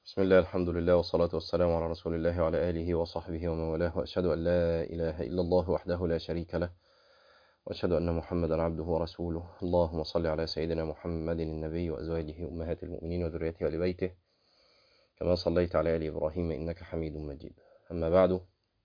بسم الله الحمد لله والصلاة والسلام على رسول الله وعلى آله وصحبه ومن والاه وأشهد أن لا إله إلا الله وحده لا شريك له وأشهد أن محمدا عبده ورسوله اللهم صل على سيدنا محمد النبي وأزواجه أمهات المؤمنين وذريته وآل بيته كما صليت على آل إبراهيم إنك حميد مجيد أما بعد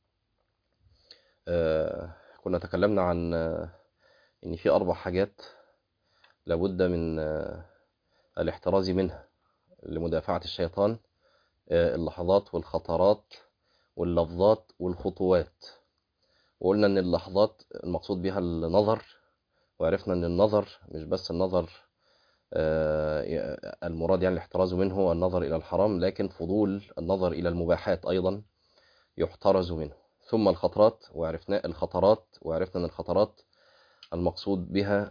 آه كنا تكلمنا عن آه إن في أربع حاجات لابد من آه الاحتراز منها لمدافعة الشيطان اللحظات والخطرات واللفظات والخطوات وقلنا ان اللحظات المقصود بها النظر وعرفنا ان النظر مش بس النظر المراد يعني الاحتراز منه النظر الى الحرام لكن فضول النظر الى المباحات ايضا يحترز منه ثم الخطرات وعرفنا الخطرات وعرفنا ان الخطرات المقصود بها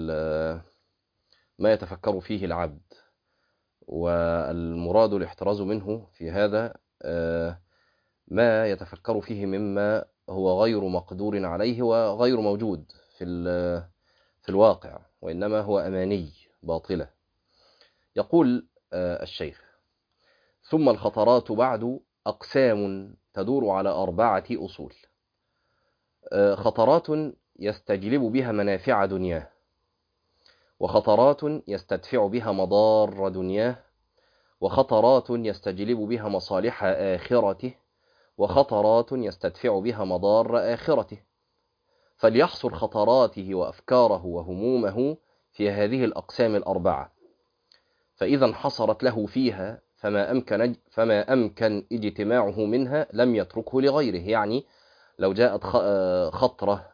ما يتفكر فيه العبد والمراد الاحتراز منه في هذا ما يتفكر فيه مما هو غير مقدور عليه وغير موجود في في الواقع وإنما هو أماني باطلة يقول الشيخ ثم الخطرات بعد أقسام تدور على أربعة أصول خطرات يستجلب بها منافع دنياه وخطرات يستدفع بها مضار دنياه وخطرات يستجلب بها مصالح آخرته وخطرات يستدفع بها مضار آخرته فليحصر خطراته وأفكاره وهمومه في هذه الأقسام الأربعة فإذا انحصرت له فيها فما أمكن, فما أمكن اجتماعه منها لم يتركه لغيره يعني لو جاءت خطرة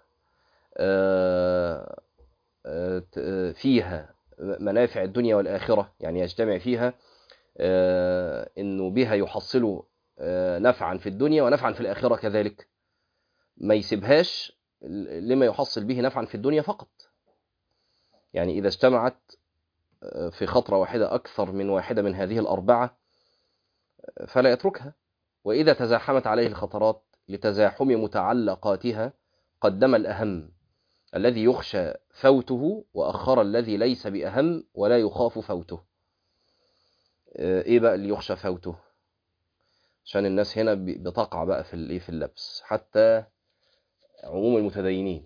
فيها منافع الدنيا والآخرة يعني يجتمع فيها أنه بها يحصل نفعا في الدنيا ونفعا في الآخرة كذلك ما يسيبهاش لما يحصل به نفعا في الدنيا فقط يعني إذا اجتمعت في خطرة واحدة أكثر من واحدة من هذه الأربعة فلا يتركها وإذا تزاحمت عليه الخطرات لتزاحم متعلقاتها قدم الأهم الذي يخشى فوته وأخر الذي ليس بأهم ولا يخاف فوته إيه بقى اللي يخشى فوته عشان الناس هنا بتقع بقى في في اللبس حتى عموم المتدينين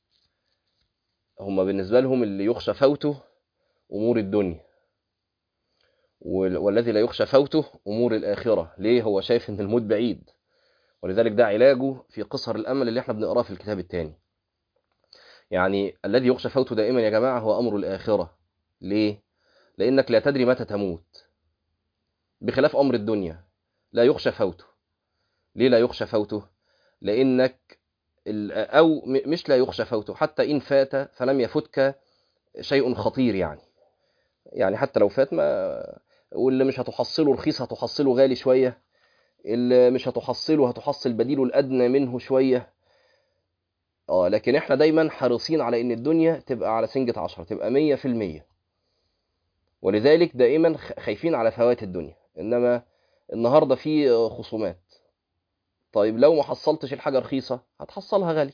هم بالنسبة لهم اللي يخشى فوته أمور الدنيا والذي لا يخشى فوته أمور الآخرة ليه هو شايف إن الموت بعيد ولذلك ده علاجه في قصر الأمل اللي احنا بنقراه في الكتاب الثاني يعني الذي يخشى فوته دائما يا جماعة هو أمر الآخرة ليه؟ لأنك لا تدري متى تموت بخلاف أمر الدنيا لا يخشى فوته ليه لا يخشى فوته؟ لأنك أو مش لا يخشى فوته حتى إن فات فلم يفتك شيء خطير يعني يعني حتى لو فات ما واللي مش هتحصله رخيص هتحصله غالي شوية اللي مش هتحصله هتحصل بديله الأدنى منه شوية اه لكن احنا دايما حريصين على ان الدنيا تبقى على سنجة عشرة تبقى مية في المية ولذلك دائما خايفين على فوات الدنيا انما النهاردة في خصومات طيب لو ما حصلتش الحاجة رخيصة هتحصلها غالي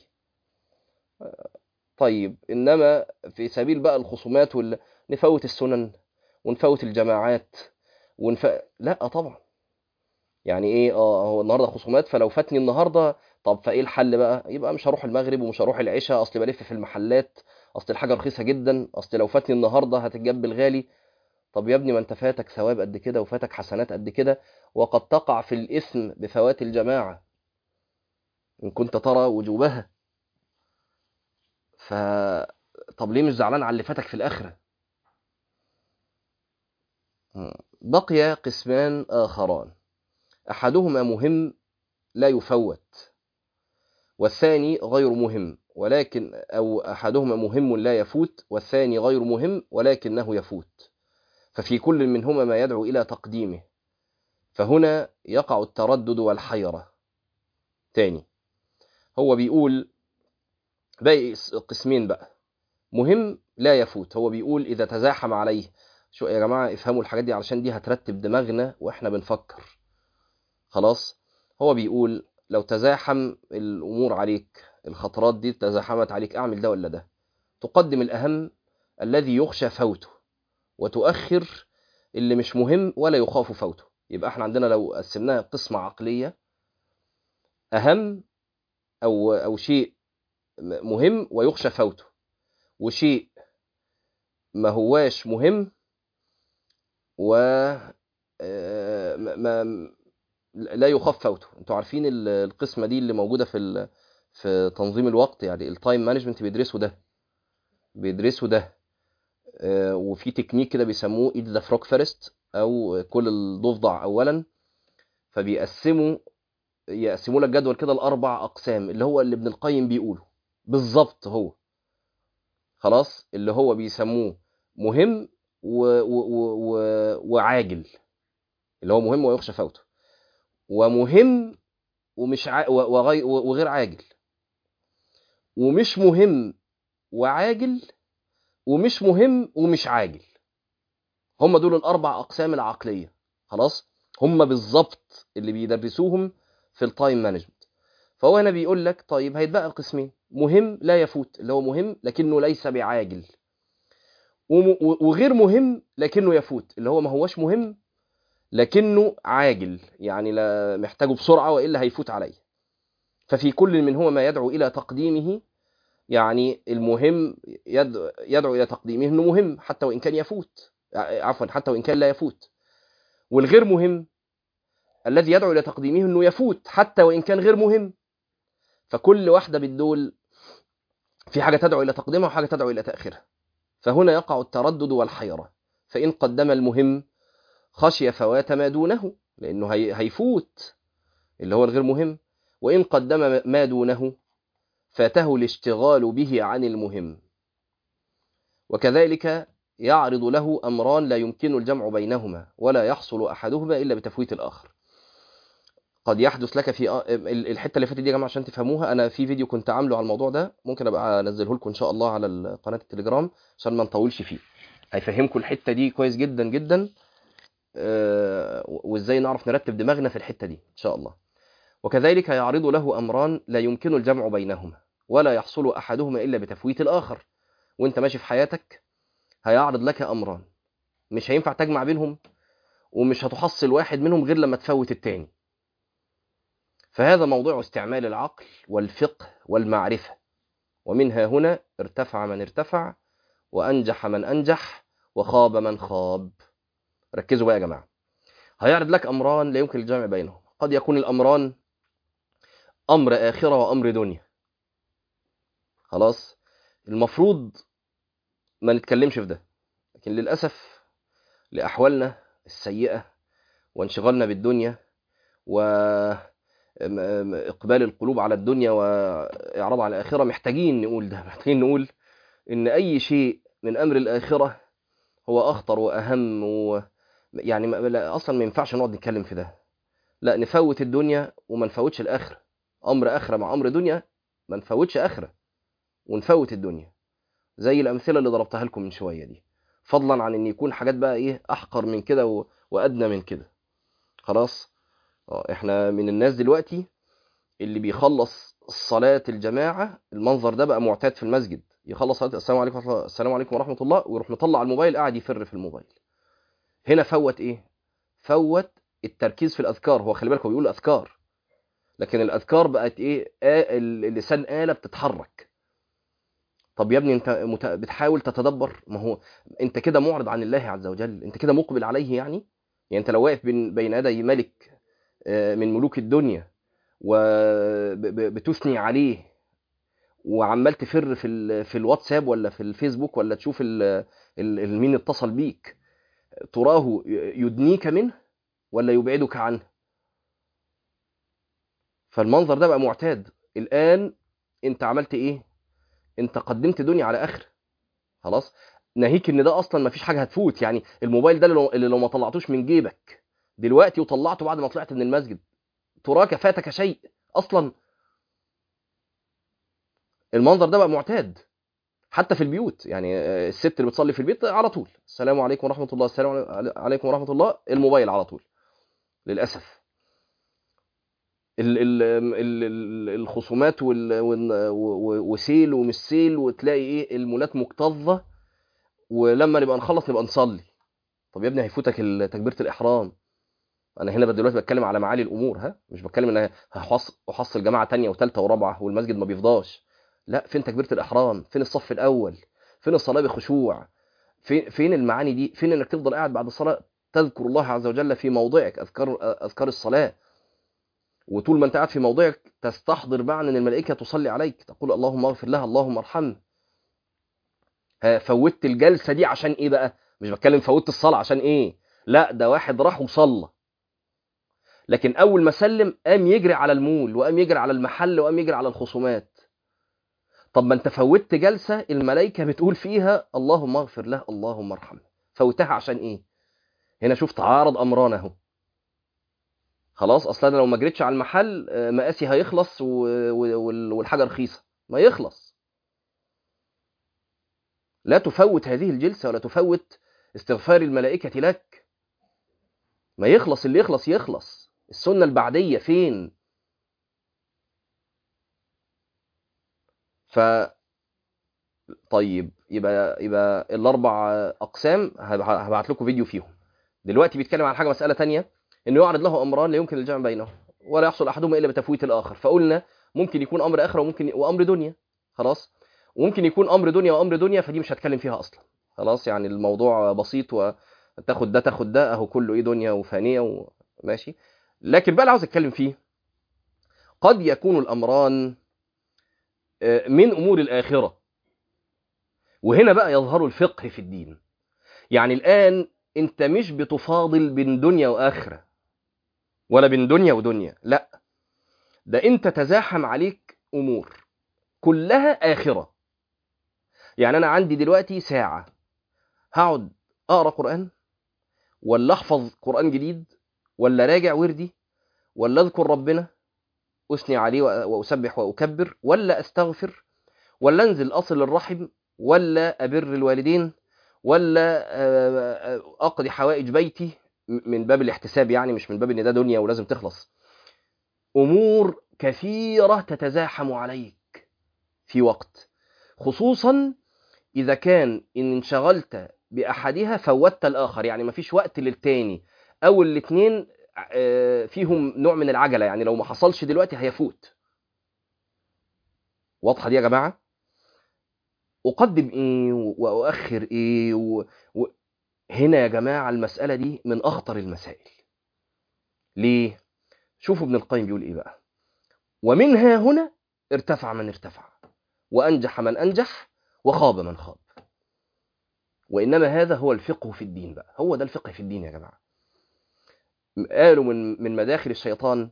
طيب انما في سبيل بقى الخصومات وال... نفوت السنن ونفوت الجماعات ونف... لا طبعا يعني ايه اه هو النهارده خصومات فلو فاتني النهارده طب فايه الحل بقى يبقى مش هروح المغرب ومش هروح العشاء اصل بلف في المحلات اصل الحاجه رخيصه جدا اصل لو فاتني النهارده هتتجاب بالغالي طب يا ابني ما انت فاتك ثواب قد كده وفاتك حسنات قد كده وقد تقع في الاثم بفوات الجماعه ان كنت ترى وجوبها ف طب ليه مش زعلان على اللي فاتك في الاخره بقي قسمان اخران احدهما مهم لا يفوت والثاني غير مهم ولكن أو أحدهما مهم لا يفوت والثاني غير مهم ولكنه يفوت ففي كل منهما ما يدعو إلى تقديمه فهنا يقع التردد والحيرة تاني هو بيقول باقي قسمين بقى مهم لا يفوت هو بيقول إذا تزاحم عليه شو يا جماعة افهموا الحاجات دي علشان دي هترتب دماغنا وإحنا بنفكر خلاص هو بيقول لو تزاحم الأمور عليك الخطرات دي تزاحمت عليك أعمل ده ولا ده تقدم الأهم الذي يخشى فوته وتؤخر اللي مش مهم ولا يخاف فوته يبقى احنا عندنا لو قسمناها قسمة عقلية أهم أو أو شيء مهم ويخشى فوته وشيء ما هواش مهم و ما لا يخاف فوته انتوا عارفين القسمه دي اللي موجوده في في تنظيم الوقت يعني التايم مانجمنت بيدرسوا ده بيدرسوا ده وفي تكنيك كده بيسموه ايد ذا فروك فيرست او كل الضفدع اولا فبيقسموا يقسموا لك جدول كده لاربع اقسام اللي هو اللي ابن القيم بيقوله بالظبط هو خلاص اللي هو بيسموه مهم و... و... و... وعاجل اللي هو مهم ويخشى فوته ومهم ومش ع... وغي... وغير عاجل ومش مهم وعاجل ومش مهم ومش عاجل هم دول الاربع اقسام العقليه خلاص هم بالظبط اللي بيدرسوهم في التايم مانجمنت فهو هنا بيقول لك طيب هيتبقى القسمين مهم لا يفوت اللي هو مهم لكنه ليس بعاجل وغير مهم لكنه يفوت اللي هو ما هوش مهم لكنه عاجل يعني لا محتاجه بسرعة وإلا هيفوت عليه ففي كل منهما ما يدعو إلى تقديمه يعني المهم يدعو إلى تقديمه أنه مهم حتى وإن كان يفوت عفوا حتى وإن كان لا يفوت والغير مهم الذي يدعو إلى تقديمه أنه يفوت حتى وإن كان غير مهم فكل واحدة بالدول في حاجة تدعو إلى تقديمها وحاجة تدعو إلى تأخيرها فهنا يقع التردد والحيرة فإن قدم المهم خشي فوات ما دونه لأنه هيفوت اللي هو الغير مهم وإن قدم ما دونه فاته الاشتغال به عن المهم وكذلك يعرض له أمران لا يمكن الجمع بينهما ولا يحصل أحدهما إلا بتفويت الآخر قد يحدث لك في الحته اللي فاتت دي يا جماعه عشان تفهموها انا في فيديو كنت عامله على الموضوع ده ممكن ابقى انزله لكم ان شاء الله على قناه التليجرام عشان ما نطولش فيه هيفهمكم الحته دي كويس جدا جدا وازاي نعرف نرتب دماغنا في الحته دي ان شاء الله وكذلك يعرض له امران لا يمكن الجمع بينهما ولا يحصل احدهما الا بتفويت الاخر وانت ماشي في حياتك هيعرض لك امران مش هينفع تجمع بينهم ومش هتحصل واحد منهم غير لما تفوت التاني فهذا موضوع استعمال العقل والفقه والمعرفة ومنها هنا ارتفع من ارتفع وأنجح من أنجح وخاب من خاب ركزوا بقى يا جماعة هيعرض لك أمران لا يمكن الجمع بينهم قد يكون الأمران أمر آخرة وأمر دنيا خلاص المفروض ما نتكلمش في ده لكن للأسف لأحوالنا السيئة وانشغالنا بالدنيا و اقبال القلوب على الدنيا واعراض على الاخره محتاجين نقول ده محتاجين نقول ان اي شيء من امر الاخره هو اخطر واهم و يعني لا اصلا ما ينفعش نقعد نتكلم في ده لا نفوت الدنيا وما نفوتش الاخره امر اخره مع امر دنيا ما نفوتش اخره ونفوت الدنيا زي الامثله اللي ضربتها لكم من شويه دي فضلا عن ان يكون حاجات بقى ايه احقر من كده و... وادنى من كده خلاص احنا من الناس دلوقتي اللي بيخلص صلاة الجماعة المنظر ده بقى معتاد في المسجد يخلص صلاة السلام عليكم ورحمة الله السلام عليكم ورحمة الله ويروح مطلع الموبايل قاعد يفر في الموبايل هنا فوت ايه فوت التركيز في الاذكار هو خلي بالك هو بيقول اذكار لكن الاذكار بقت ايه آه اللسان آلة بتتحرك طب يا ابني انت مت... بتحاول تتدبر ما هو انت كده معرض عن الله عز وجل انت كده مقبل عليه يعني يعني انت لو واقف بين بين يدي ملك من ملوك الدنيا وبتثني عليه وعمال تفر في في الواتساب ولا في الفيسبوك ولا تشوف مين اتصل بيك تراه يدنيك منه ولا يبعدك عنه فالمنظر ده بقى معتاد الان انت عملت ايه انت قدمت دنيا على اخر خلاص ناهيك ان ده اصلا ما فيش حاجه هتفوت يعني الموبايل ده اللي لو ما طلعتوش من جيبك دلوقتي وطلعته بعد ما طلعت من المسجد تراك فاتك شيء اصلا المنظر ده بقى معتاد حتى في البيوت يعني الست اللي بتصلي في البيت على طول السلام عليكم ورحمه الله السلام عليكم ورحمه الله الموبايل على طول للاسف ال ال ال الخصومات وسيل ومش سيل وتلاقي ايه المولات مكتظه ولما نبقى نخلص نبقى نصلي طب يا ابني هيفوتك تكبيره الاحرام انا هنا دلوقتي بتكلم على معالي الامور ها مش بتكلم ان هحصل احصل جماعه تانية وثالثه ورابعه والمسجد ما بيفضاش لا فين تكبيره الاحرام فين الصف الاول فين الصلاه بخشوع فين فين المعاني دي فين انك تفضل قاعد بعد الصلاه تذكر الله عز وجل في موضعك اذكار اذكار الصلاه وطول ما انت قاعد في موضعك تستحضر معنى ان الملائكه تصلي عليك تقول اللهم اغفر لها اللهم ارحمها ها فوتت الجلسه دي عشان ايه بقى مش بتكلم فوتت الصلاه عشان ايه لا ده واحد راح وصلى لكن اول ما سلم قام يجري على المول وقام يجري على المحل وقام يجري على الخصومات طب ما انت فوتت جلسه الملائكه بتقول فيها اللهم اغفر له اللهم ارحمه فوتها عشان ايه هنا شوف تعارض امران اهو خلاص اصلا انا لو ما جريتش على المحل مقاسي هيخلص والحاجه رخيصه ما يخلص لا تفوت هذه الجلسه ولا تفوت استغفار الملائكه لك ما يخلص اللي يخلص يخلص السنه البعديه فين ف طيب يبقى يبقى الاربع اقسام هبعت لكم فيديو فيهم دلوقتي بيتكلم عن حاجه مساله تانية انه يعرض له امران لا يمكن الجمع بينهم ولا يحصل احدهما الا بتفويت الاخر فقلنا ممكن يكون امر اخره وممكن وامر دنيا خلاص وممكن يكون امر دنيا وامر دنيا فدي مش هتكلم فيها اصلا خلاص يعني الموضوع بسيط وتاخد ده تاخد ده اهو كله ايه دنيا وفانيه وماشي لكن بقى اللي عاوز اتكلم فيه قد يكون الامران من امور الاخره وهنا بقى يظهر الفقه في الدين يعني الان انت مش بتفاضل بين دنيا واخره ولا بين دنيا ودنيا لا ده انت تزاحم عليك امور كلها اخره يعني انا عندي دلوقتي ساعه هقعد اقرا قران ولا احفظ قران جديد ولا راجع وردي ولا اذكر ربنا اثني عليه واسبح واكبر ولا استغفر ولا انزل اصل الرحم ولا ابر الوالدين ولا اقضي حوائج بيتي من باب الاحتساب يعني مش من باب ان ده دنيا ولازم تخلص امور كثيره تتزاحم عليك في وقت خصوصا اذا كان ان انشغلت باحدها فوتت الاخر يعني مفيش وقت للتاني او الاثنين فيهم نوع من العجله يعني لو ما حصلش دلوقتي هيفوت واضحه دي يا جماعه اقدم ايه واؤخر ايه و... و... هنا يا جماعه المساله دي من اخطر المسائل ليه شوفوا ابن القيم بيقول ايه بقى ومنها هنا ارتفع من ارتفع وانجح من انجح وخاب من خاب وانما هذا هو الفقه في الدين بقى هو ده الفقه في الدين يا جماعه قالوا من من مداخل الشيطان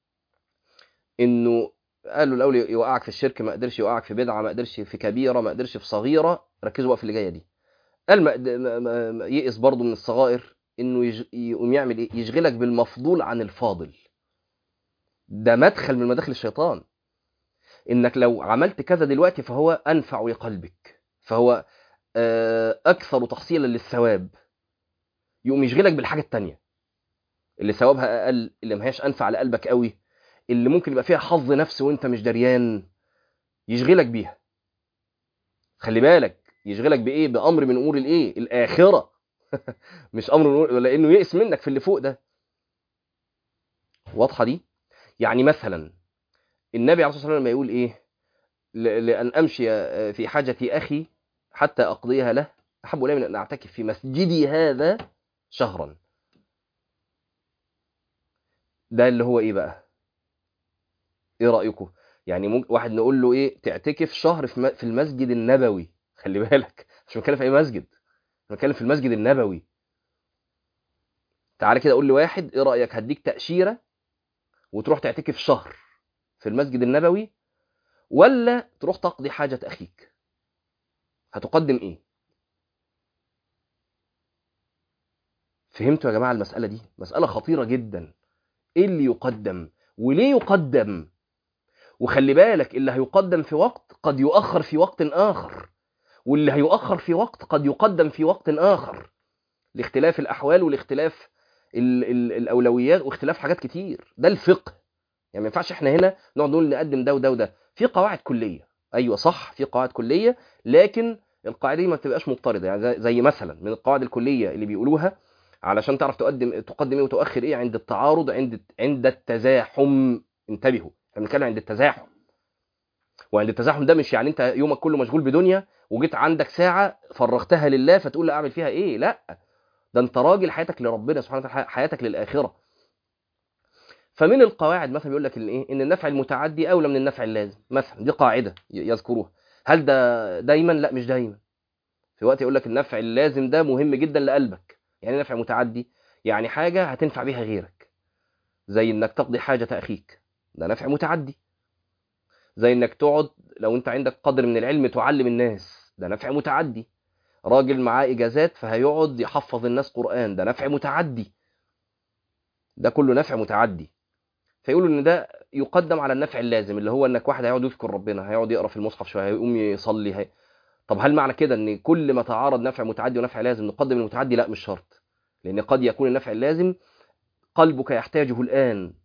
انه قالوا الاول يوقعك في الشرك ما قدرش يوقعك في بدعه ما قدرش في كبيره ما قدرش في صغيره ركزوا بقى في اللي جايه دي قال ما يئس برضه من الصغائر انه يج... يقوم يعمل ايه يشغلك بالمفضول عن الفاضل ده مدخل من مداخل الشيطان انك لو عملت كذا دلوقتي فهو انفع لقلبك فهو اكثر تحصيلا للثواب يقوم يشغلك بالحاجه التانية اللي ثوابها اقل اللي ما هياش انفع لقلبك قوي اللي ممكن يبقى فيها حظ نفس وانت مش دريان يشغلك بيها خلي بالك يشغلك بايه بامر من امور الايه الاخره مش امر من امور لانه يئس منك في اللي فوق ده واضحه دي يعني مثلا النبي عليه الصلاه والسلام لما يقول ايه لان امشي في حاجه اخي حتى اقضيها له احب الي من ان اعتكف في مسجدي هذا شهرا ده اللي هو ايه بقى ايه رايكم يعني ممكن واحد نقول له ايه تعتكف شهر في المسجد النبوي خلي بالك مش بتكلم في اي مسجد بتكلم في المسجد النبوي تعالى كده قول لي واحد ايه رايك هديك تاشيره وتروح تعتكف شهر في المسجد النبوي ولا تروح تقضي حاجه اخيك هتقدم ايه فهمتوا يا جماعه المساله دي مساله خطيره جدا ايه اللي يقدم وليه يقدم وخلي بالك اللي هيقدم في وقت قد يؤخر في وقت آخر واللي هيؤخر في وقت قد يقدم في وقت آخر لاختلاف الأحوال والاختلاف ال ال الأولويات واختلاف حاجات كتير ده الفقه يعني ما ينفعش احنا هنا نقعد نقول نقدم ده وده وده في قواعد كلية أيوة صح في قواعد كلية لكن القاعدة دي ما بتبقاش مضطردة يعني زي مثلا من القواعد الكلية اللي بيقولوها علشان تعرف تقدم تقدم ايه وتؤخر ايه عند التعارض عند عند التزاحم انتبهوا احنا بنتكلم عند التزاحم وعند التزاحم ده مش يعني انت يومك كله مشغول بدنيا وجيت عندك ساعه فرغتها لله فتقول لي اعمل فيها ايه لا ده انت راجل حياتك لربنا سبحانه وتعالى حياتك للاخره فمن القواعد مثلا بيقول لك ان ايه ان النفع المتعدي اولى من النفع اللازم مثلا دي قاعده يذكروها هل ده دايما لا مش دايما في وقت يقول لك النفع اللازم ده مهم جدا لقلبك يعني نفع متعدي يعني حاجه هتنفع بيها غيرك زي انك تقضي حاجه اخيك ده نفع متعدي زي انك تقعد لو انت عندك قدر من العلم تعلم الناس ده نفع متعدي راجل معاه اجازات فهيقعد يحفظ الناس قران ده نفع متعدي ده كله نفع متعدي فيقولوا ان ده يقدم على النفع اللازم اللي هو انك واحد هيقعد يذكر ربنا هيقعد يقرا في المصحف شويه هيقوم يصلي هي... طب هل معنى كده ان كل ما تعارض نفع متعدي ونفع لازم نقدم المتعدي لا مش شرط لان قد يكون النفع اللازم قلبك يحتاجه الان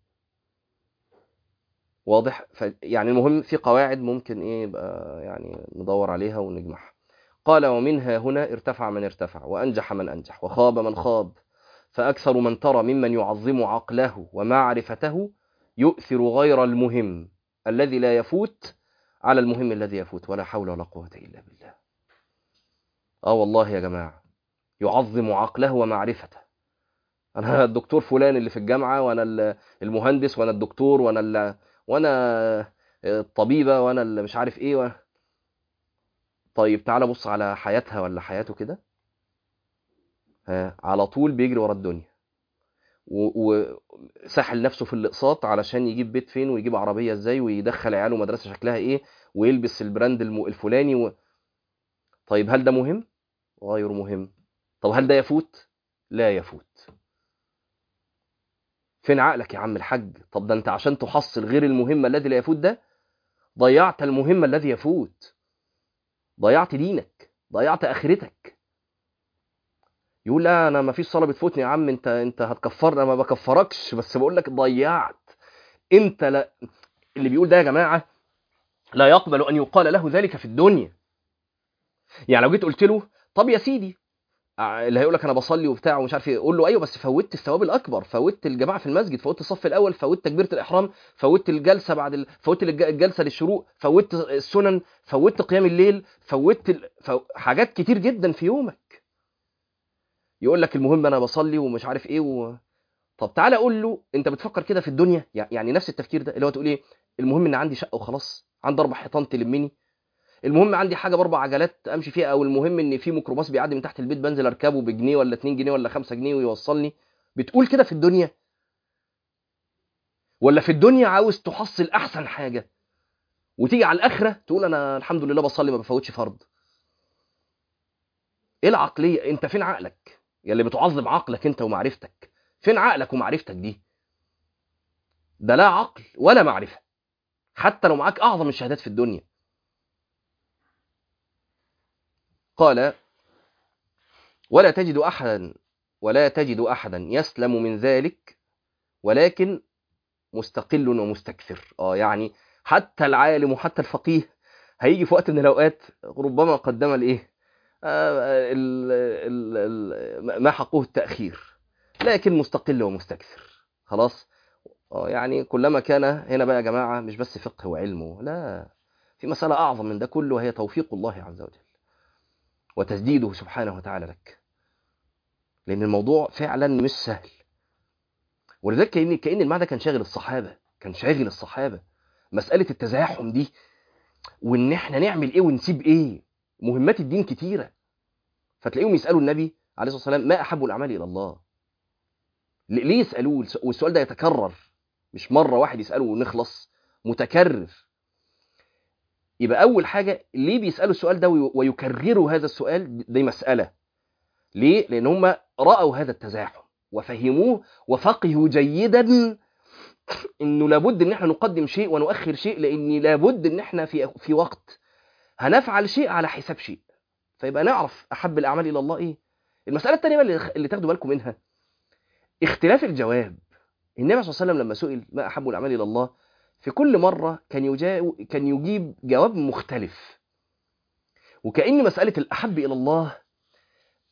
واضح ف... يعني المهم في قواعد ممكن ايه يبقى يعني ندور عليها ونجمعها قال ومنها هنا ارتفع من ارتفع وانجح من انجح وخاب من خاب فاكثر من ترى ممن يعظم عقله ومعرفته يؤثر غير المهم الذي لا يفوت على المهم الذي يفوت ولا حول ولا قوة إلا بالله آه والله يا جماعة يعظم عقله ومعرفته أنا الدكتور فلان اللي في الجامعة وأنا المهندس وأنا الدكتور وأنا ال... وأنا الطبيبة وأنا اللي مش عارف إيه و... طيب تعالى بص على حياتها ولا حياته كده على طول بيجري ورا الدنيا وسحل نفسه في الاقساط علشان يجيب بيت فين ويجيب عربيه ازاي ويدخل عياله مدرسه شكلها ايه ويلبس البراند الفلاني و... طيب هل ده مهم غير مهم طب هل ده يفوت لا يفوت فين عقلك يا عم الحاج طب ده انت عشان تحصل غير المهم الذي لا يفوت ده ضيعت المهم الذي يفوت ضيعت دينك ضيعت اخرتك يقول لا انا ما فيش صلاه بتفوتني يا عم انت انت هتكفرني انا ما بكفركش بس بقول لك ضيعت انت لا اللي بيقول ده يا جماعه لا يقبل ان يقال له ذلك في الدنيا يعني لو جيت قلت له طب يا سيدي اللي هيقول لك انا بصلي وبتاع ومش عارف ايه قول له ايوه بس فوتت الثواب الاكبر فوتت الجماعه في المسجد فوتت الصف الاول فوتت تكبيره الاحرام فوتت الجلسه بعد ال... فوتت الجلسه للشروق فوتت السنن فوتت قيام الليل فوتت ال... فو... حاجات كتير جدا في يومك يقول لك المهم انا بصلي ومش عارف ايه و... طب تعالى اقول له انت بتفكر كده في الدنيا يعني نفس التفكير ده اللي هو تقول ايه المهم ان عندي شقه وخلاص عندي اربع حيطان تلمني المهم عندي حاجه باربع عجلات امشي فيها او المهم ان في ميكروباص بيعدي من تحت البيت بنزل اركبه بجنيه ولا 2 جنيه ولا 5 جنيه ويوصلني بتقول كده في الدنيا ولا في الدنيا عاوز تحصل احسن حاجه وتيجي على الاخره تقول انا الحمد لله بصلي ما بفوتش فرض ايه العقليه انت فين عقلك يا اللي بتعظم عقلك انت ومعرفتك فين عقلك ومعرفتك دي ده لا عقل ولا معرفه حتى لو معاك اعظم الشهادات في الدنيا قال ولا تجد احدا ولا تجد احدا يسلم من ذلك ولكن مستقل ومستكثر اه يعني حتى العالم وحتى الفقيه هيجي في وقت من الاوقات ربما قدم الايه آه ال ال ما حقه التاخير لكن مستقل ومستكثر خلاص اه يعني كلما كان هنا بقى يا جماعه مش بس فقه وعلم لا في مساله اعظم من ده كله وهي توفيق الله عز وجل وتسديده سبحانه وتعالى لك لان الموضوع فعلا مش سهل ولذلك كأن كأن المعنى كان شاغل الصحابه كان شاغل الصحابه مساله التزاحم دي وان احنا نعمل ايه ونسيب ايه مهمات الدين كتيره فتلاقيهم يسالوا النبي عليه الصلاه والسلام ما احب الاعمال الى الله ليه يسالوه والسؤال ده يتكرر مش مره واحد يساله ونخلص متكرر يبقى اول حاجه ليه بيسالوا السؤال ده ويكرروا هذا السؤال دي مساله ليه لان هم راوا هذا التزاحم وفهموه وفقهوا جيدا انه لابد ان احنا نقدم شيء ونؤخر شيء لان لابد ان احنا في في وقت هنفعل شيء على حساب شيء فيبقى نعرف احب الاعمال الى الله ايه المساله الثانيه بقى اللي تاخدوا بالكم منها اختلاف الجواب النبي صلى الله عليه وسلم لما سئل ما احب الاعمال الى الله في كل مرة كان يجاوب كان يجيب جواب مختلف وكأن مسألة الأحب إلى الله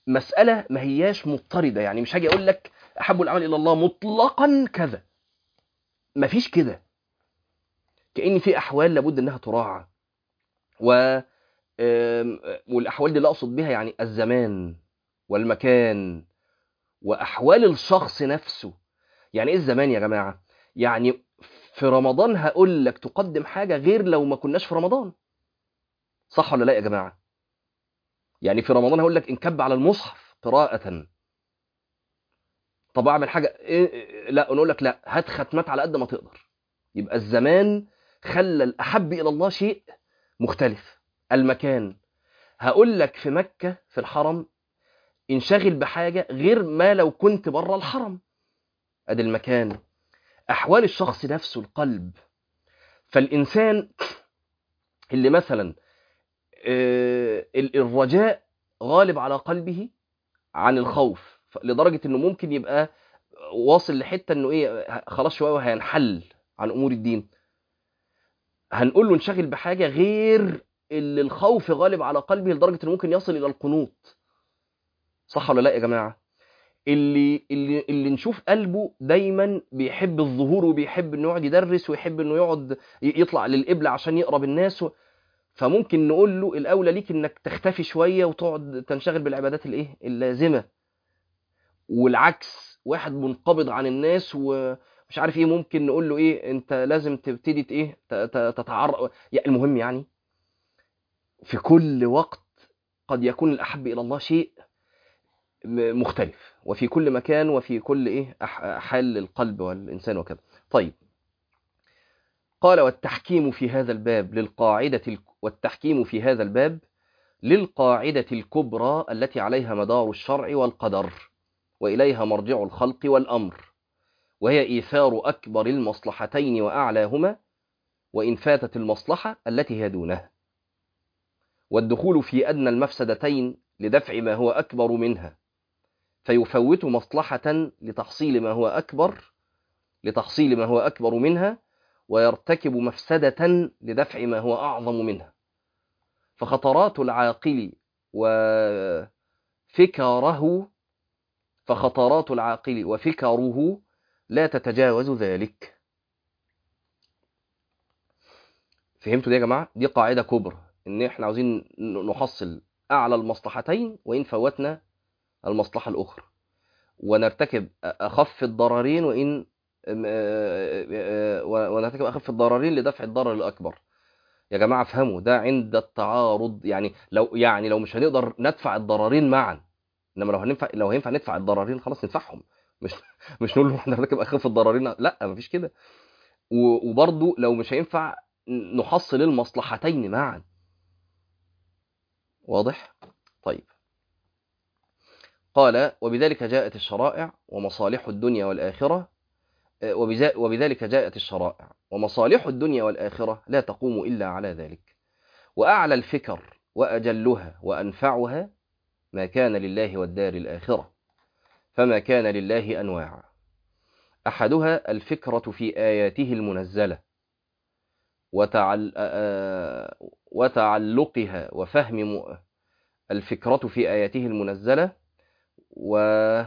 مسألة ما هياش مضطردة يعني مش هاجي أقول لك أحب الأعمال إلى الله مطلقا كذا مفيش كده كأن في أحوال لابد أنها تراعى و آم، والأحوال دي اللي أقصد بها يعني الزمان والمكان وأحوال الشخص نفسه يعني إيه الزمان يا جماعة؟ يعني في رمضان هقول لك تقدم حاجة غير لو ما كناش في رمضان صح ولا لا يا جماعة؟ يعني في رمضان هقول لك انكب على المصحف قراءة طب اعمل حاجة إيه إيه لا نقول لك لا هات ختمات على قد ما تقدر يبقى الزمان خلى الأحب إلى الله شيء مختلف المكان هقول لك في مكة في الحرم انشغل بحاجة غير ما لو كنت بره الحرم ادي المكان احوال الشخص نفسه القلب فالانسان اللي مثلا آه، ال- الرجاء غالب على قلبه عن الخوف ف- لدرجة انه ممكن يبقى واصل لحتة انه ايه ه- خلاص شوية وهينحل عن امور الدين هنقول له انشغل بحاجة غير اللي الخوف غالب على قلبه لدرجة انه ممكن يصل الى القنوط صح ولا لا يا جماعة اللي اللي اللي نشوف قلبه دايما بيحب الظهور وبيحب انه يقعد يدرس ويحب انه يقعد ي- يطلع للقبلة عشان يقرب الناس و... فممكن نقول له الاولى ليك انك تختفي شوية وتقعد تنشغل بالعبادات الايه اللازمة والعكس واحد منقبض عن الناس ومش عارف ايه ممكن نقول له ايه انت لازم تبتدي ت- ايه ت- ت- تتعرض يعني المهم يعني في كل وقت قد يكون الاحب الى الله شيء م- مختلف وفي كل مكان وفي كل ايه أح- حال القلب والانسان وكذا طيب قال والتحكيم في هذا الباب للقاعدة ال- والتحكيم في هذا الباب للقاعدة الكبرى التي عليها مدار الشرع والقدر وإليها مرجع الخلق والأمر وهي إيثار أكبر المصلحتين وأعلاهما وإن فاتت المصلحة التي هي دونها والدخول في أدنى المفسدتين لدفع ما هو أكبر منها فيفوت مصلحة لتحصيل ما هو أكبر لتحصيل ما هو أكبر منها ويرتكب مفسدة لدفع ما هو أعظم منها فخطرات العاقل وفكره فخطرات العاقل وفكره لا تتجاوز ذلك فهمتوا دي يا جماعة؟ دي قاعدة كبرى إن إحنا عاوزين نحصل أعلى المصلحتين وإن فوتنا المصلحة الأخرى ونرتكب أخف الضررين وإن ونرتكب أخف الضررين لدفع الضرر الأكبر يا جماعة افهموا ده عند التعارض يعني لو يعني لو مش هنقدر ندفع الضررين معا انما لو هننفع لو هينفع ندفع الضررين خلاص ندفعهم مش مش نقول له احنا نرتكب اخف الضررين لا مفيش كده وبرضه لو مش هينفع نحصل المصلحتين معا واضح طيب قال وبذلك جاءت الشرائع ومصالح الدنيا والآخرة وبذلك جاءت الشرائع ومصالح الدنيا والآخرة لا تقوم إلا على ذلك وأعلى الفكر وأجلها وأنفعها ما كان لله والدار الآخرة فما كان لله أنواع أحدها الفكرة في آياته المنزلة وتعل... وتعلقها وفهم الفكرة في آياته المنزلة و...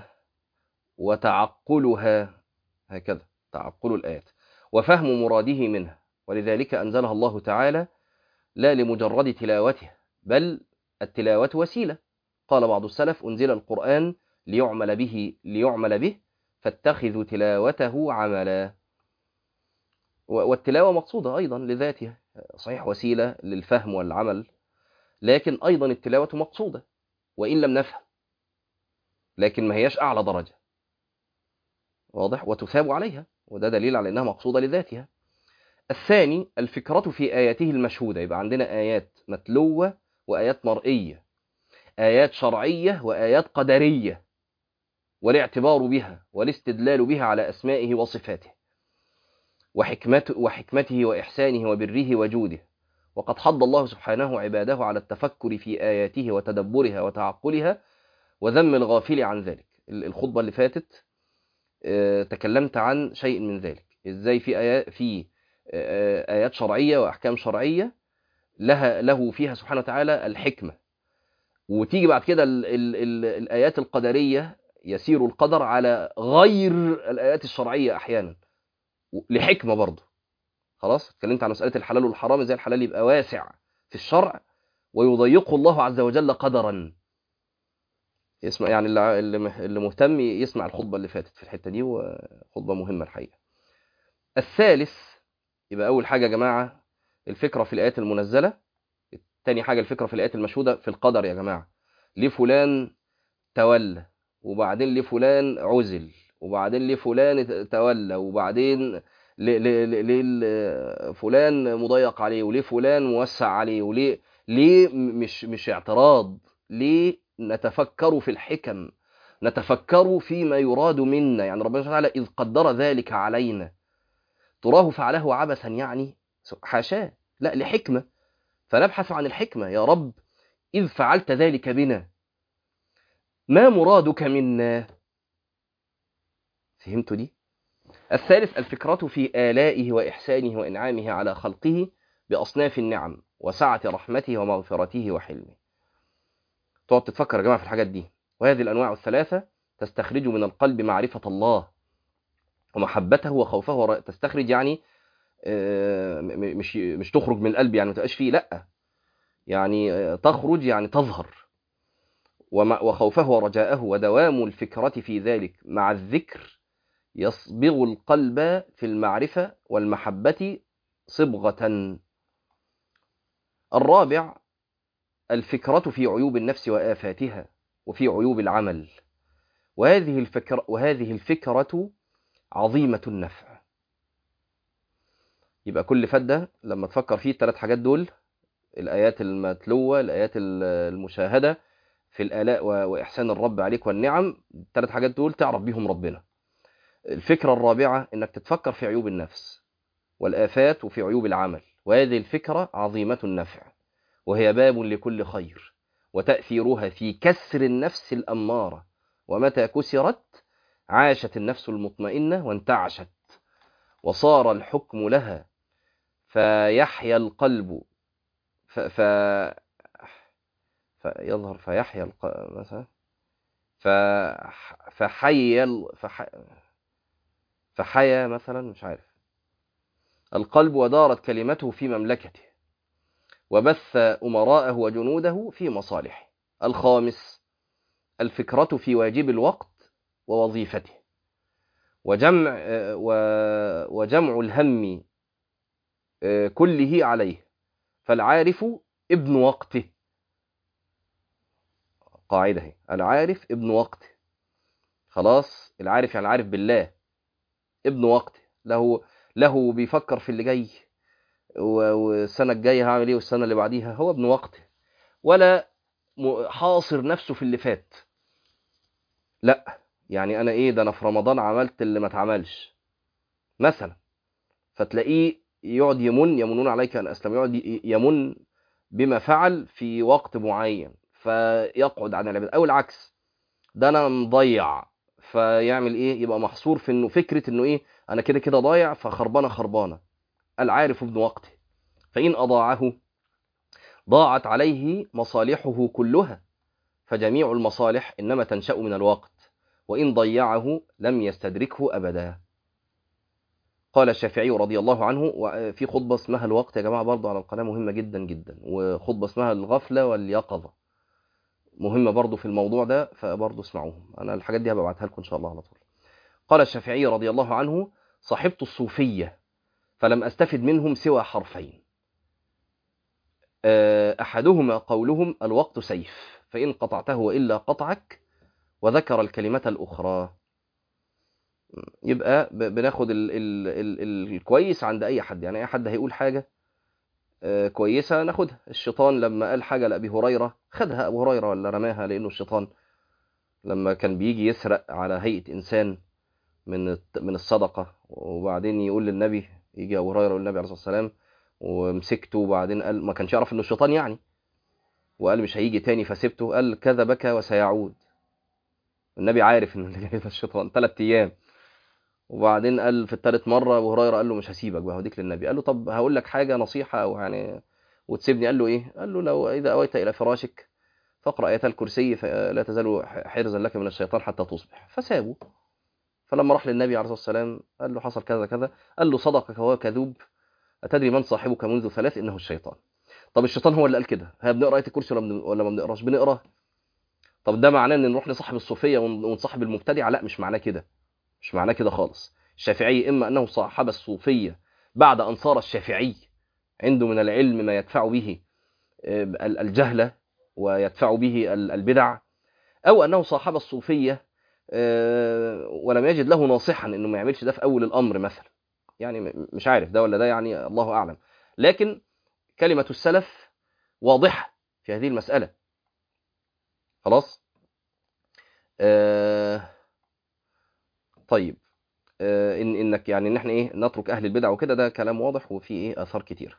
وتعقلها هكذا تعقل الآيات وفهم مراده منها ولذلك أنزلها الله تعالى لا لمجرد تلاوته بل التلاوة وسيلة قال بعض السلف أنزل القرآن ليعمل به ليعمل به فاتخذوا تلاوته عملا والتلاوة مقصودة أيضا لذاتها صحيح وسيلة للفهم والعمل لكن أيضا التلاوة مقصودة وإن لم نفهم لكن ما هياش أعلى درجة واضح وتثاب عليها وده دليل على أنها مقصودة لذاتها الثاني الفكرة في آياته المشهودة يبقى عندنا آيات متلوة وآيات مرئية آيات شرعية وآيات قدرية والاعتبار بها والاستدلال بها على أسمائه وصفاته وحكمته, وحكمته وإحسانه وبره وجوده وقد حض الله سبحانه عباده على التفكر في آياته وتدبرها وتعقلها وذم الغافل عن ذلك الخطبة اللي فاتت تكلمت عن شيء من ذلك ازاي في آيات في آيات شرعية وأحكام شرعية لها له فيها سبحانه وتعالى الحكمة وتيجي بعد كده ال ال ال الآيات القدرية يسير القدر على غير الآيات الشرعية أحيانا لحكمة برضه خلاص اتكلمت عن مسألة الحلال والحرام ازاي الحلال يبقى واسع في الشرع ويضيقه الله عز وجل قدرا يسمع يعني اللي اللي مهتم يسمع الخطبة اللي فاتت في الحتة دي وخطبة مهمة الحقيقة الثالث يبقى أول حاجة يا جماعة الفكرة في الآيات المنزلة تاني حاجة الفكرة في الآيات المشهودة في القدر يا جماعة ليه فلان تولى وبعدين ليه فلان عزل وبعدين ليه فلان تولى وبعدين ليه فلان مضيق عليه وليه فلان موسع عليه وليه ليه مش مش اعتراض ليه نتفكر في الحكم نتفكر فيما يراد منا يعني ربنا سبحانه وتعالى إذ قدر ذلك علينا تراه فعله عبثا يعني حاشاه لا لحكمة فنبحث عن الحكمة يا رب إذ فعلت ذلك بنا ما مرادك منا فهمتوا دي الثالث الفكرة في آلائه وإحسانه وإنعامه على خلقه بأصناف النعم وسعة رحمته ومغفرته وحلمه تقعد تتفكر يا جماعة في الحاجات دي وهذه الأنواع الثلاثة تستخرج من القلب معرفة الله ومحبته وخوفه تستخرج يعني مش مش تخرج من القلب يعني ما تبقاش فيه لا يعني تخرج يعني تظهر وخوفه ورجاءه ودوام الفكرة في ذلك مع الذكر يصبغ القلب في المعرفة والمحبة صبغة الرابع الفكرة في عيوب النفس وآفاتها وفي عيوب العمل وهذه الفكرة, وهذه الفكرة عظيمة النفع يبقى كل فدة لما تفكر فيه الثلاث حاجات دول الآيات المتلوة الآيات المشاهدة في الآلاء وإحسان الرب عليك والنعم الثلاث حاجات دول تعرف بيهم ربنا الفكرة الرابعة إنك تتفكر في عيوب النفس والآفات وفي عيوب العمل وهذه الفكرة عظيمة النفع وهي باب لكل خير وتأثيرها في كسر النفس الأمارة ومتى كسرت عاشت النفس المطمئنة وانتعشت وصار الحكم لها فيحيا القلب ف... ف... فيظهر فيحيا الق... مثلا ف... فحي ال... فح... فحيا مثلا مش عارف القلب ودارت كلمته في مملكته وبث أمراءه وجنوده في مصالحه الخامس الفكرة في واجب الوقت ووظيفته وجمع وجمع الهم كله عليه فالعارف ابن وقته قاعدة هي العارف ابن وقته خلاص العارف يعني العارف بالله ابن وقته له له بيفكر في اللي جاي والسنة الجاية هعمل ايه والسنة اللي بعديها هو ابن وقته ولا حاصر نفسه في اللي فات لا يعني انا ايه ده انا في رمضان عملت اللي ما اتعملش مثلا فتلاقيه يقعد يمن يمنون عليك ان اسلم يقعد يمن بما فعل في وقت معين فيقعد عن العبادة او العكس ده انا مضيع فيعمل ايه يبقى محصور في انه فكره انه ايه انا كده كده ضايع فخربانه خربانه العارف ابن وقته فان اضاعه ضاعت عليه مصالحه كلها فجميع المصالح انما تنشا من الوقت وإن ضيعه لم يستدركه أبدا قال الشافعي رضي الله عنه وفي خطبة اسمها الوقت يا جماعة برضو على القناة مهمة جدا جدا وخطبة اسمها الغفلة واليقظة مهمة برضو في الموضوع ده فبرضو اسمعوهم أنا الحاجات دي هبعتها لكم إن شاء الله على طول قال الشافعي رضي الله عنه صحبت الصوفية فلم أستفد منهم سوى حرفين أحدهما قولهم الوقت سيف فإن قطعته وإلا قطعك وذكر الكلمة الأخرى يبقى بناخد ال ال ال الكويس عند أي حد يعني أي حد هيقول حاجة كويسة ناخدها الشيطان لما قال حاجة لأبي هريرة خدها أبو هريرة ولا رماها لأنه الشيطان لما كان بيجي يسرق على هيئة إنسان من من الصدقة وبعدين يقول للنبي يجي أبو هريرة يقول للنبي عليه الصلاة والسلام ومسكته وبعدين قال ما كانش يعرف إنه الشيطان يعني وقال مش هيجي تاني فسبته قال كذبك وسيعود النبي عارف ان اللي جاي ده الشيطان ثلاث ايام وبعدين قال في الثالث مره ابو هريره قال له مش هسيبك بقى هوديك للنبي قال له طب هقول لك حاجه نصيحه او يعني وتسيبني قال له ايه قال له لو اذا اويت الى فراشك فاقرأ آيات الكرسي فلا تزال حرزا لك من الشيطان حتى تصبح فسابه فلما راح للنبي عليه الصلاة والسلام قال له حصل كذا كذا قال له صدقك وهو كذوب أتدري من صاحبك منذ ثلاث إنه الشيطان طب الشيطان هو اللي قال كده ها بنقرأ آية الكرسي ولا ولا ما بنقراش بنقرا طب ده معناه ان نروح نصاحب الصوفيه ونصاحب المبتدعه لا مش معناه كده مش معناه كده خالص الشافعي اما انه صاحب الصوفيه بعد ان صار الشافعي عنده من العلم ما يدفع به الجهل ويدفع به البدع او انه صاحب الصوفيه ولم يجد له ناصحا انه ما يعملش ده في اول الامر مثلا يعني مش عارف ده ولا ده يعني الله اعلم لكن كلمه السلف واضحه في هذه المساله خلاص آه طيب آه إن انك يعني ان احنا ايه نترك اهل البدع وكده ده كلام واضح وفيه ايه اثار كتير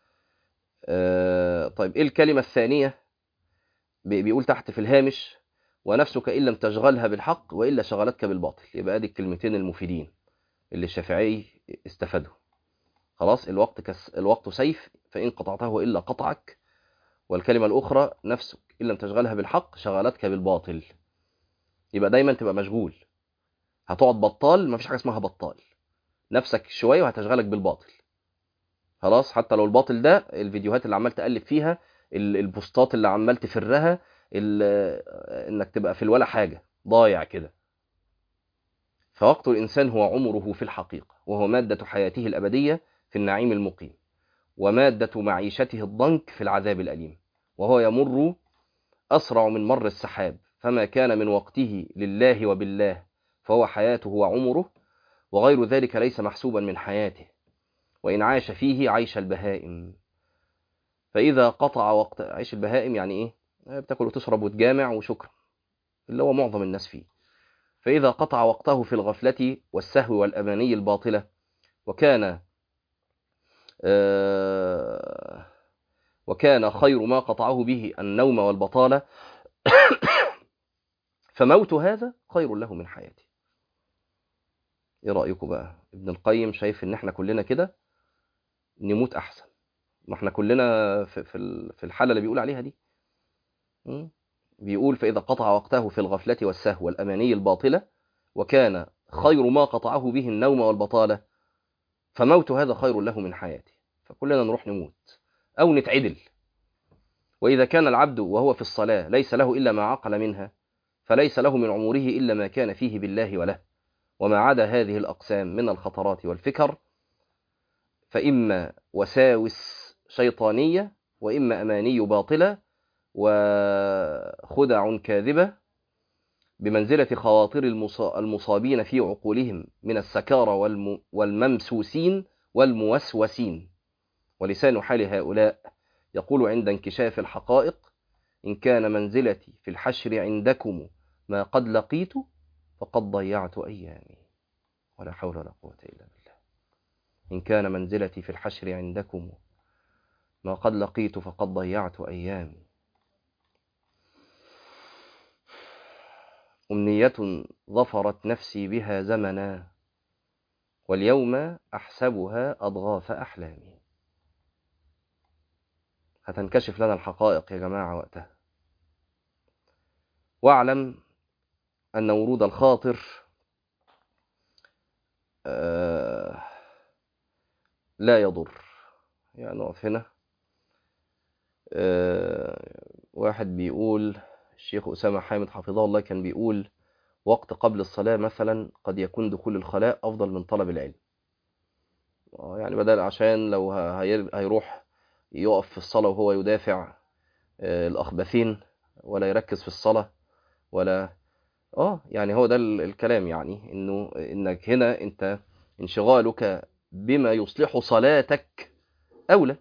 آه طيب ايه الكلمه الثانيه بيقول تحت في الهامش ونفسك ان لم تشغلها بالحق والا شغلتك بالباطل يبقى ادي الكلمتين المفيدين اللي الشافعي استفادوا خلاص الوقت كس الوقت سيف فان قطعته الا قطعك والكلمه الاخرى نفسك ان لم تشغلها بالحق شغلتك بالباطل يبقى دايما تبقى مشغول هتقعد بطال مفيش حاجه اسمها بطال نفسك شويه وهتشغلك بالباطل خلاص حتى لو الباطل ده الفيديوهات اللي عمال تقلب فيها البوستات اللي عمال تفرها انك تبقى في الولا حاجه ضايع كده فوقت الانسان هو عمره في الحقيقه وهو ماده حياته الابديه في النعيم المقيم وماده معيشته الضنك في العذاب الاليم وهو يمر أسرع من مر السحاب فما كان من وقته لله وبالله فهو حياته وعمره وغير ذلك ليس محسوبا من حياته وإن عاش فيه عيش البهائم فإذا قطع وقت عيش البهائم يعني إيه بتاكل وتشرب وتجامع وشكرا اللي هو معظم الناس فيه فإذا قطع وقته في الغفلة والسهو والأماني الباطلة وكان آه وكان خير ما قطعه به النوم والبطالة فموت هذا خير له من حياته ايه رأيكم بقى ابن القيم شايف ان احنا كلنا كده نموت احسن ما احنا كلنا في في الحالة اللي بيقول عليها دي بيقول فإذا قطع وقته في الغفلة والسهو والأماني الباطلة وكان خير ما قطعه به النوم والبطالة فموت هذا خير له من حياته فكلنا نروح نموت أو نتعدل وإذا كان العبد وهو في الصلاة ليس له إلا ما عقل منها فليس له من عمره إلا ما كان فيه بالله وله وما عدا هذه الأقسام من الخطرات والفكر فإما وساوس شيطانية وإما أماني باطلة وخدع كاذبة بمنزلة خواطر المصابين في عقولهم من السكارى والممسوسين والموسوسين ولسان حال هؤلاء يقول عند انكشاف الحقائق إن كان منزلتي في الحشر عندكم ما قد لقيت فقد ضيعت أيامي ولا حول ولا قوة إلا بالله إن كان منزلتي في الحشر عندكم ما قد لقيت فقد ضيعت أيامي أمنية ظفرت نفسي بها زمنا واليوم أحسبها أضغاث أحلامي هتنكشف لنا الحقائق يا جماعة وقتها واعلم أن ورود الخاطر آه لا يضر يعني نقف هنا آه واحد بيقول الشيخ أسامة حامد حفظه الله كان بيقول وقت قبل الصلاة مثلا قد يكون دخول الخلاء أفضل من طلب العلم يعني بدل عشان لو هيروح يقف في الصلاة وهو يدافع الأخبثين ولا يركز في الصلاة ولا اه يعني هو ده الكلام يعني انه انك هنا انت انشغالك بما يصلح صلاتك اولى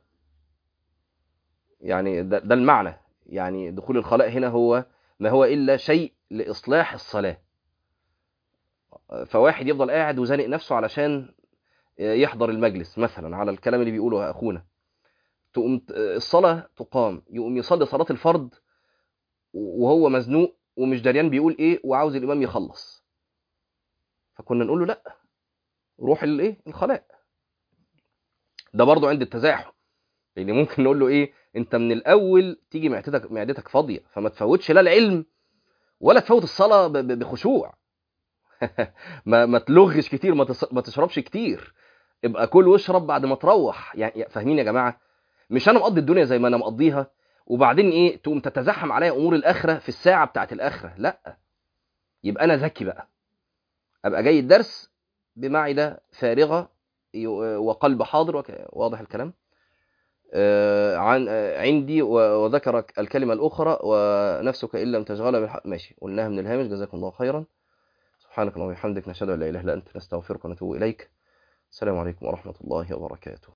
يعني ده, ده المعنى يعني دخول الخلاء هنا هو ما هو الا شيء لاصلاح الصلاه فواحد يفضل قاعد وزانق نفسه علشان يحضر المجلس مثلا على الكلام اللي بيقوله اخونا تقوم الصلاه تقام يقوم يصلي صلاه الفرض وهو مزنوق ومش دريان بيقول ايه وعاوز الامام يخلص فكنا نقول له لا روح الايه الخلاء ده برضو عند التزاحم لان ممكن نقول له ايه انت من الاول تيجي معدتك معدتك فاضيه فما تفوتش لا العلم ولا تفوت الصلاه ب- ب- بخشوع ما ما تلغش كتير ما تص- ما تشربش كتير ابقى كل واشرب بعد ما تروح يعني فاهمين يا جماعه مش انا مقضي الدنيا زي ما انا مقضيها وبعدين ايه تقوم تتزحم عليا امور الاخره في الساعه بتاعت الاخره لا يبقى انا ذكي بقى ابقى جاي الدرس بمعده فارغه ي- وقلب حاضر وك... واضح الكلام آه، عن آه، عندي و- وذكرك الكلمه الاخرى ونفسك ان لم تشغلها بالحق ماشي قلناها من الهامش جزاكم الله خيرا سبحانك اللهم وبحمدك نشهد ان لا اله الا انت نستغفرك ونتوب اليك السلام عليكم ورحمه الله وبركاته